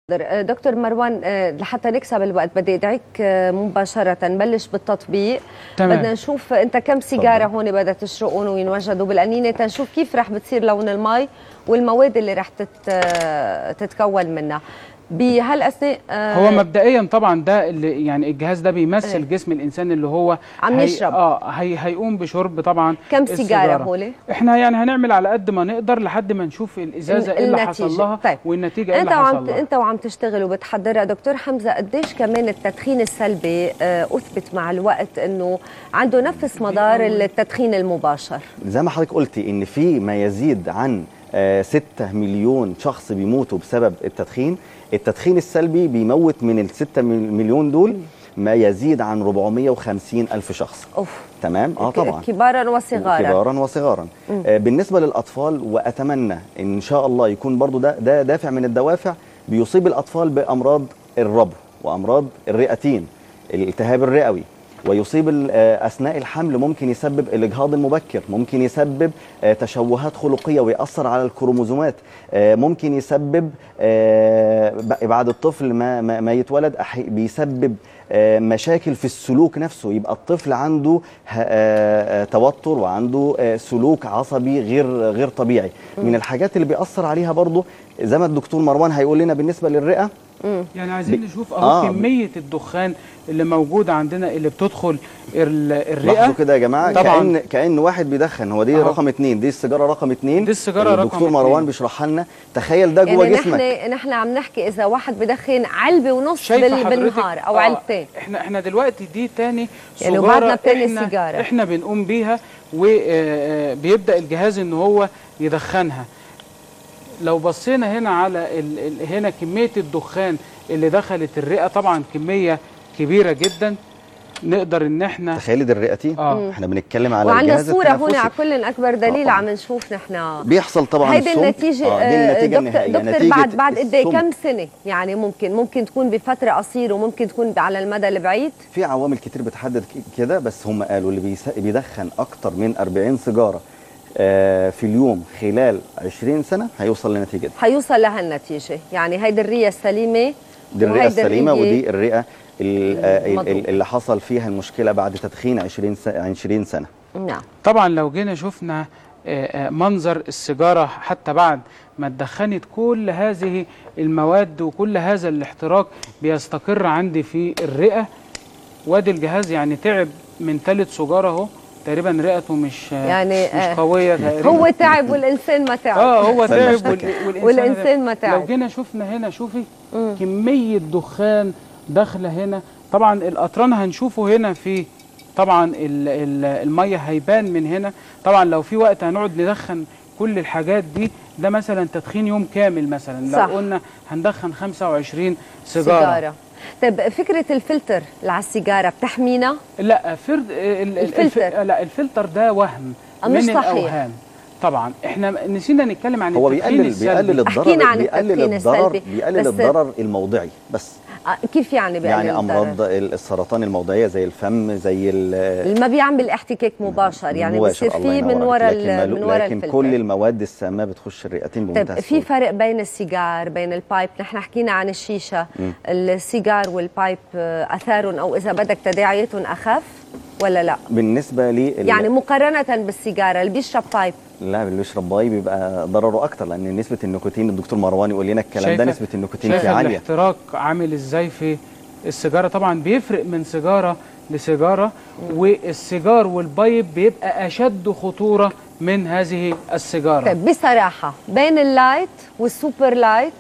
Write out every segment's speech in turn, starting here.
دكتور مروان لحتى نكسب الوقت بدي ادعيك مباشره نبلش بالتطبيق تمام. بدنا نشوف انت كم سيجاره هون بدها تشرقون وينوجدوا بالقنينه تنشوف كيف رح بتصير لون المي والمواد اللي رح تت... تتكون منها بهالاثناء هو مبدئيا طبعا ده اللي يعني الجهاز ده بيمثل إيه. جسم الانسان اللي هو عم هي- يشرب. اه هي هيقوم بشرب طبعا كم سيجاره السيجارة. هولي؟ احنا يعني هنعمل على قد ما نقدر لحد ما نشوف الازازه ايه اللي حصل النتيجة. لها طيب. والنتيجه ايه انت اللي وعم حصل لها انت وعم تشتغل وبتحضرها دكتور حمزه قديش كمان التدخين السلبي آه، اثبت مع الوقت انه عنده نفس مدار التدخين المباشر زي ما حضرتك قلتي ان في ما يزيد عن آه، 6 مليون شخص بيموتوا بسبب التدخين التدخين السلبي بيموت من ال 6 مليون دول ما يزيد عن 450 ألف شخص اوف تمام اه طبعا كبارا وصغارا كبارا وصغارا آه بالنسبه للاطفال واتمنى ان شاء الله يكون برضو ده ده دافع من الدوافع بيصيب الاطفال بامراض الربو وامراض الرئتين الالتهاب الرئوي ويصيب ال- آه، اثناء الحمل ممكن يسبب الاجهاض المبكر ممكن يسبب آه، تشوهات خلقيه ويأثر على الكروموزومات آه، ممكن يسبب آه، ب- بعد الطفل ما ما, ما يتولد أحي- بيسبب آه، مشاكل في السلوك نفسه يبقى الطفل عنده ه- آه، آه، توتر وعنده آه، سلوك عصبي غير غير طبيعي من الحاجات اللي بيأثر عليها برضه زي ما الدكتور مروان هيقول لنا بالنسبه للرئه يعني عايزين بي- نشوف اهو آه. كميه الدخان اللي موجوده عندنا اللي بتدخل ال- الرئه لاحظوا كده يا جماعه طبعاً. كأن كأن واحد بيدخن هو دي أهو. رقم اتنين دي السيجاره رقم اتنين دي السيجارة رقم الدكتور اتنين. مروان بيشرحها لنا تخيل ده جوه يعني جسمك نحن نحن عم نحكي اذا واحد بدخن علبه ونص شايفه بال- حضرتك بالنهار او آه، علبتين احنا احنا دلوقتي دي تاني يعني سجارة وبعدنا بتاني احنا سيجارة. احنا بنقوم بيها وبيبدا الجهاز ان هو يدخنها لو بصينا هنا على ال ال هنا كميه الدخان اللي دخلت الرئه طبعا كميه كبيره جدا نقدر ان احنا تخيلي دي الرئتين آه. احنا بنتكلم على وعندنا الجهاز صوره هون التنفسي. على كل اكبر دليل طبعاً. عم نشوف نحن بيحصل طبعا هيدي السم. النتيجة آه دي آه، النتيجه دكتور, النهائيه دكتور نتيجة بعد بعد قد ايه السم. كم سنة يعني ممكن ممكن تكون بفترة قصيرة وممكن تكون على المدى البعيد في عوامل كتير بتحدد ك- كده بس هم قالوا اللي بيس- بيدخن اكتر من 40 سيجاره آه، في اليوم خلال 20 سنه هيوصل لنتيجه دي حيوصل لها النتيجة يعني هيدي الرية السليمة دي الرئه وهيدي السليمه الرية ودي الرئه ال- آه، ال- المضروب. ال- اللي حصل فيها المشكله بعد تدخين 20 س- 20 سنه نعم طبعا لو جينا شفنا آه، آه، منظر السيجاره حتى بعد ما اتدخنت كل هذه المواد وكل هذا الاحتراق بيستقر عندي في الرئه وادي الجهاز يعني تعب من ثالث سجاره اهو تقريبا رئته مش آه، يعني، مش آه، قويه تقريبا هو تعب والإنسان ما تعب اه هو استنى تعب اشتكي. وال- والانسان, والإنسان ما لو تعب جينا شفنا هنا شوفي كميه دخان داخله هنا طبعا الاطران هنشوفه هنا في طبعا ال- ال- الميه هيبان من هنا طبعا لو في وقت هنقعد ندخن كل الحاجات دي ده مثلا تدخين يوم كامل مثلا لو صح. قلنا هندخن 25 سيجاره, سيجارة طيب فكرة الفلتر اللي على السيجارة بتحمينا لا فرد ال- ال- الفلتر. الف- لا الفلتر ده وهم آه، من مش صحيح. الاوهام طبعا احنا نسينا نتكلم عن هو التدخين بيقلل السلبي. بيقلل احكينا الضرر عن بيقلل التدخين الضرر السلبي. بيقلل بس- الضرر الموضعي بس آه، كيف يعني بقلل يعني الضرر؟ امراض السرطان الموضعيه زي الفم زي ال- اللي ما بيعمل احتكاك مباشر يعني المباشر، بصير الله فيه ينور من عليك. وراء لكن, ال- ملو- من وراء لكن الفلتر كل المواد السامه بتخش الرئتين بمنتهى طيب في السهوله فرق بين السيجار بين البايب نحن حكينا عن الشيشه السيجار والبايب آه، اثارهم او اذا بدك تداعياتهم اخف ولا لا بالنسبه لي ال- يعني مقارنه بالسيجاره اللي بيشرب بايب لا اللي بيشرب باي بيبقى ضرره اكتر لان نسبه النيكوتين الدكتور مروان يقول لنا الكلام ده شايفة- نسبه النيكوتين فيه شايف عاليه الاحتراق عامل ازاي في السيجاره طبعا بيفرق من سيجاره لسيجاره والسيجار والبايب بيبقى اشد خطوره من هذه السيجاره طيب بصراحه بين اللايت والسوبر لايت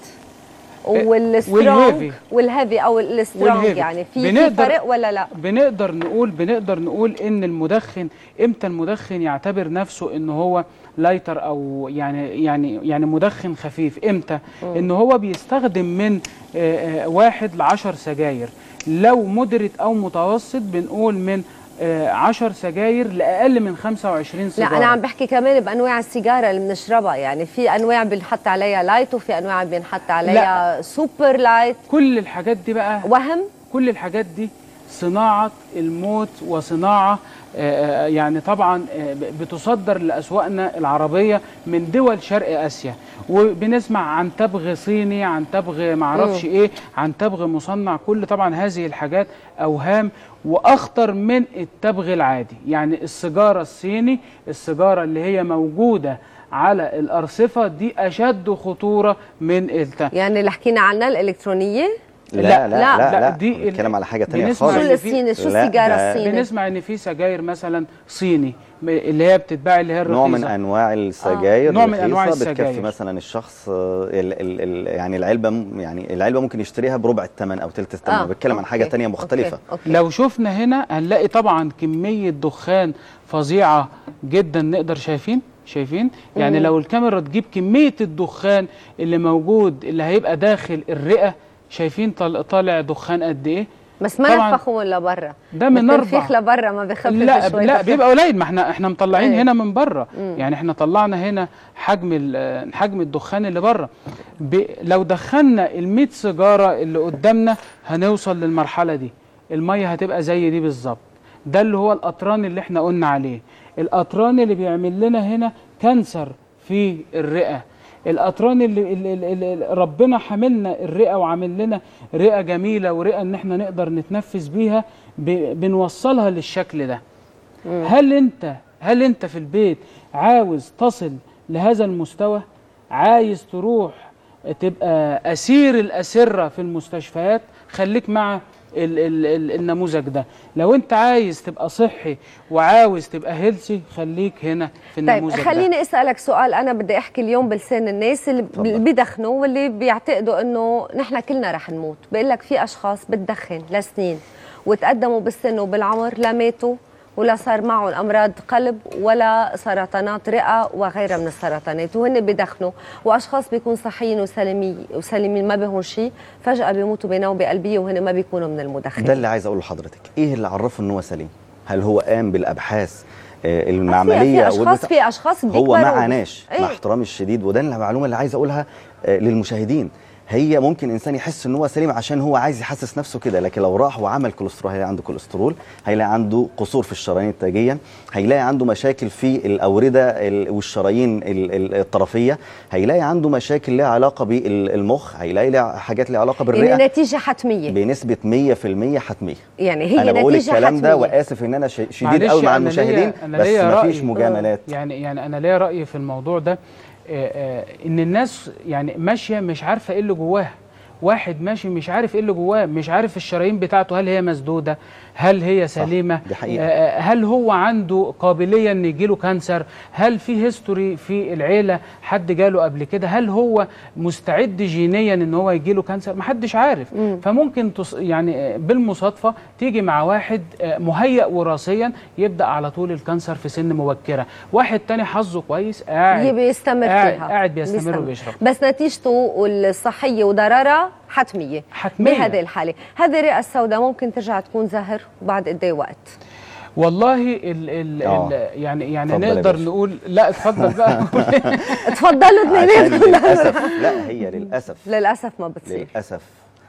والسترونج والهيفي. والهيفي او السترونج والهيفي. يعني في في بنقدر- فرق ولا لا بنقدر نقول بنقدر نقول ان المدخن امتى المدخن يعتبر نفسه ان هو لايتر او يعني يعني يعني مدخن خفيف امتى ان هو بيستخدم من آه، آه، واحد لعشر سجاير لو مدرت او متوسط بنقول من آه، عشر سجاير لاقل من 25 لا سيجاره انا عم بحكي كمان بانواع السيجاره اللي بنشربها يعني في انواع بنحط عليها لايت وفي انواع بنحط عليها سوبر لايت كل الحاجات دي بقى وهم كل الحاجات دي صناعه الموت وصناعه آه، آه، يعني طبعا آه، بتصدر لاسواقنا العربيه من دول شرق اسيا وبنسمع عن تبغ صيني عن تبغ معرفش ايه عن تبغ مصنع كل طبعا هذه الحاجات اوهام واخطر من التبغ العادي يعني السيجاره الصيني السيجاره اللي هي موجوده على الارصفه دي اشد خطوره من الت... يعني اللي حكينا عنها الالكترونيه لا لا، لا لا, لا، لا, لا، لا دي دي بنتكلم على حاجه تانية بنسمع شو خالص اللي في- الصيني شو لا، السيجاره ده الصيني بنسمع ان في سجاير مثلا صيني م- اللي هي بتتباع اللي هي نوع من الرخيصة. انواع السجاير نوع من أنواع الرخيصة السجاير. بتكفي مثلا الشخص آه، ال ال ال يعني العلبه م- يعني العلبه ممكن يشتريها بربع الثمن او ثلث الثمن آه، بتكلم عن حاجه أوكي، تانية أوكي، مختلفه أوكي. لو شفنا هنا هنلاقي طبعا كمية دخان فظيعة جدا نقدر شايفين شايفين يعني لو الكاميرا تجيب كمية الدخان اللي موجود اللي هيبقى داخل الرئة شايفين طال- طالع دخان قد ايه بس ما طبعاً ينفخوا من لبرا ده من التنفيخ أربع. لبرا ما بخفف لا شوي لا تنفيخ. بيبقى قليل ما احنا احنا مطلعين إيه. هنا من بره يعني احنا طلعنا هنا حجم ال- حجم الدخان اللي بره ب- لو دخلنا ال 100 سيجاره اللي قدامنا هنوصل للمرحله دي الميه هتبقى زي دي بالظبط ده اللي هو القطران اللي احنا قلنا عليه القطران اللي بيعمل لنا هنا كانسر في الرئه القطران اللي, اللي, اللي, اللي ربنا حاملنا الرئه وعامل لنا رئه جميله ورئه ان احنا نقدر نتنفس بيها ب- بنوصلها للشكل ده هل انت هل انت في البيت عاوز تصل لهذا المستوى عايز تروح تبقى اسير الاسره في المستشفيات خليك مع ال ال ال النموذج ده لو انت عايز تبقى صحي وعاوز تبقى هيلسي خليك هنا في طيب النموذج ده خليني اسالك سؤال انا بدي احكي اليوم بلسان الناس اللي تفضل. اللي بيدخنوا واللي بيعتقدوا انه نحن كلنا رح نموت بقول لك في اشخاص بتدخن لسنين وتقدموا بالسن وبالعمر لا ماتوا ولا صار معهم امراض قلب ولا سرطانات رئه وغيرها من السرطانات وهن بيدخنوا واشخاص بيكونوا صحيين وسالمين وسالمين ما بهم شيء فجاه بيموتوا بنوبه قلبيه وهن ما بيكونوا من المدخنين ده اللي عايز اقوله لحضرتك ايه اللي عرفه ان هو سليم هل هو قام بالابحاث آه، في المعمليه اشخاص والبتاع؟ في اشخاص هو بيكبروا ما وبي- عاناش إيه. مع احترامي الشديد وده المعلومه اللي عايز اقولها آه، للمشاهدين هي ممكن انسان يحس ان هو سليم عشان هو عايز يحسس نفسه كده لكن لو راح وعمل كوليسترول هيلاقي عنده كوليسترول هيلاقي عنده قصور في الشرايين التاجيه هيلاقي عنده مشاكل في الاورده ال- والشرايين ال- ال- الطرفيه هيلاقي عنده مشاكل لها علاقه بالمخ هيلاقي لها حاجات لها علاقه بالرئه يعني نتيجه حتميه بنسبه 100% حتميه يعني هي انا بقول نتيجه الكلام ده حتميه واسف ان انا ش- شديد معلش قوي مع أنا ليا- المشاهدين أنا بس ليا مفيش رأي. مجاملات يعني يعني انا ليا راي في الموضوع ده آه، آه، ان الناس يعني ماشيه مش عارفه ايه اللي جواها واحد ماشي مش عارف ايه اللي جواه مش عارف الشرايين بتاعته هل هي مسدوده هل هي سليمه دي حقيقة. آه، هل هو عنده قابليه ان يجيله كانسر هل في هيستوري في العيله حد جاله قبل كده هل هو مستعد جينيا ان هو يجيله كانسر محدش عارف فممكن تص... يعني آه، بالمصادفه تيجي مع واحد آه، مهيأ وراثيا يبدا على طول الكانسر في سن مبكره واحد تاني حظه كويس قاعد بيستمر قاعد, فيها قاعد بيستمر وبيشرب بس نتيجته الصحيه وضررها حتميه حتمية. بهذه الحاله هذه الرئه السوداء ممكن ترجع تكون زهر بعد قد ايه وقت والله ال ال آه. ال يعني يعني اتفضل يا نقدر باشا. نقول لا اتفضل بقى تفضلوا عشان اثنيناتكم للاسف لا هي للاسف للاسف ما بتصير للاسف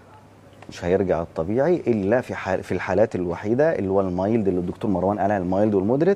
مش هيرجع الطبيعي الا في حال في الحالات الوحيده اللي هو المايلد اللي الدكتور مروان قالها المايلد والمودريت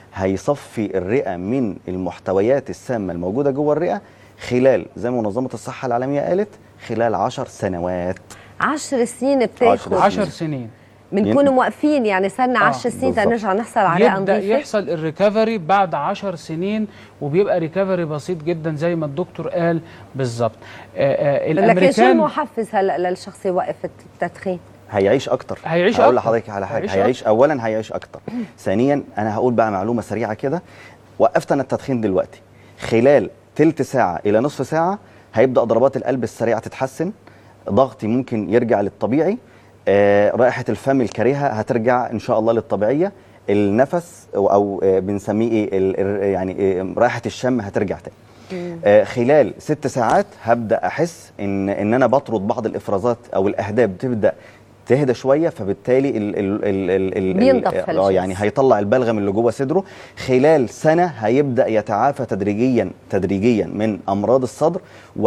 هيصفي الرئه من المحتويات السامه الموجوده جوه الرئه خلال زي ما منظمه الصحه العالميه قالت خلال عشر سنوات عشر سنين عشر بتاخد عشر سنين بنكون موقفين يعني صرنا آه، 10 سنين بالظبط. تنرجع نحصل على رئه يبدا نظيفه يحصل الريكفري بعد عشر سنين وبيبقى ريكفري بسيط جدا زي ما الدكتور قال بالظبط آه، آه، لكن شو الامريكان المحفز هلا للشخص يوقف التدخين هيعيش اكتر هيعيش هقول أكتر. لحضرتك على حاجه هيعيش هيعيش اولا هيعيش اكتر ثانيا انا هقول بقى معلومه سريعه كده وقفت انا التدخين دلوقتي خلال تلت ساعه الى نصف ساعه هيبدا ضربات القلب السريعه تتحسن ضغطي ممكن يرجع للطبيعي آه، رائحه الفم الكريهه هترجع ان شاء الله للطبيعيه النفس او, أو آه، بنسميه ايه ال- ال- يعني آه، رائحه الشم هترجع تاني آه، خلال ست ساعات هبدا احس ان ان انا بطرد بعض الافرازات او الاهداب بتبدا تهدى شويه فبالتالي ال ال ال ال ال بينضف اه هالشخص. يعني هيطلع البلغم اللي جوه صدره خلال سنه هيبدا يتعافى تدريجيا تدريجيا من امراض الصدر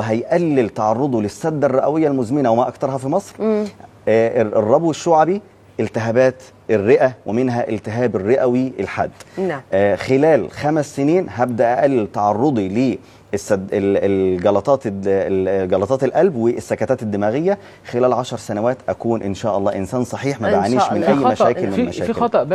وهيقلل تعرضه للسده الرئويه المزمنه وما اكثرها في مصر آه، الربو الشعبي التهابات الرئه ومنها التهاب الرئوي الحاد نعم آه، خلال خمس سنين هبدا اقلل تعرضي للسد ال- الجلطات الد- ال- جلطات القلب والسكتات الدماغيه خلال عشر سنوات اكون ان شاء الله انسان صحيح ما إن شاء بعانيش من الله. اي في خطأ- مشاكل من في المشاكل في خطا